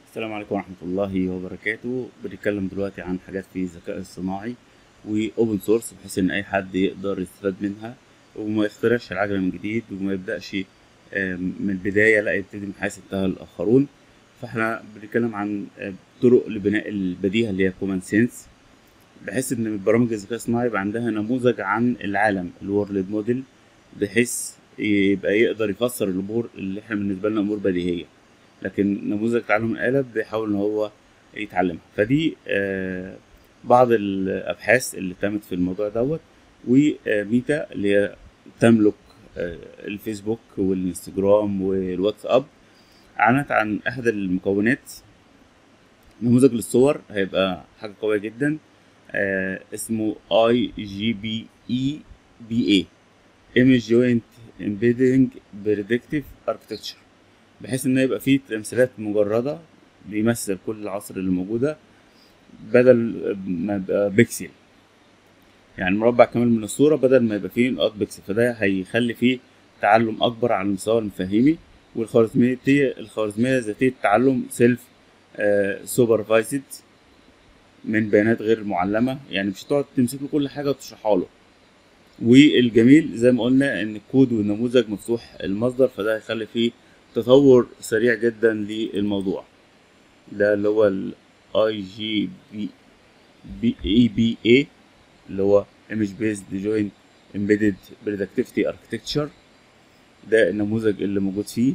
السلام عليكم ورحمة الله وبركاته بنتكلم دلوقتي عن حاجات في الذكاء الصناعي واوبن سورس بحيث ان اي حد يقدر يستفاد منها وما يخترعش العجلة من جديد وما يبدأش آم، من البداية لا يبتدي من حيث انتهى الآخرون فاحنا بنتكلم عن آه، طرق لبناء البديهة اللي هي كومن سينس بحيث ان برامج الذكاء الصناعي يبقى عندها نموذج عن العالم الورلد موديل بحيث يبقى يقدر يفسر الامور اللي احنا بالنسبه لنا امور بديهيه لكن نموذج تعلم الآلة بيحاول إن هو يتعلمها فدي آه، بعض الأبحاث اللي تمت في الموضوع دوت وميتا اللي هي تملك آه، الفيسبوك والانستجرام والواتساب أعلنت عن أحد المكونات نموذج للصور هيبقى حاجة قوية جدا آه، اسمه اي جي بي اي بي اي Image Joint Embedding Predictive Architecture بحيث ان يبقى فيه تمثيلات مجردة بيمثل كل العصر اللي موجودة بدل ما يبقى بيكسل يعني مربع كامل من الصورة بدل ما يبقى فيه نقاط بيكسل فده هيخلي فيه تعلم أكبر على المستوى المفاهيمي والخوارزمية الخوارزمية ذاتية التعلم سيلف سوبرفايزد من بيانات غير معلمة يعني مش هتقعد تمسك له كل حاجة وتشرحها له والجميل زي ما قلنا ان الكود والنموذج مفتوح المصدر فده هيخلي فيه تطور سريع جدا للموضوع ده اللي هو ال IGB EBA اللي هو Image Based Joint Embedded Productivity Architecture ده النموذج اللي موجود فيه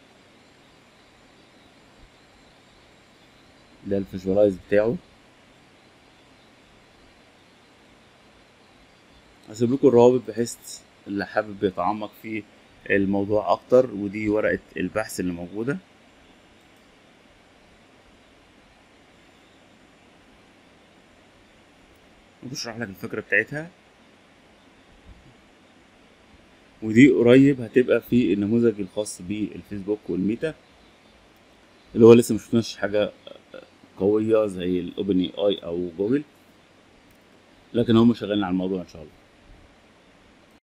ده الفيجوالايز بتاعه هسيب لكم الروابط بحيث اللي حابب يتعمق في الموضوع اكتر ودي ورقة البحث اللي موجودة بشرح لك الفكرة بتاعتها ودي قريب هتبقى في النموذج الخاص بالفيسبوك والميتا اللي هو لسه مشفناش حاجة قوية زي الاوبن اي اي او جوجل لكن هم شغالين على الموضوع ان شاء الله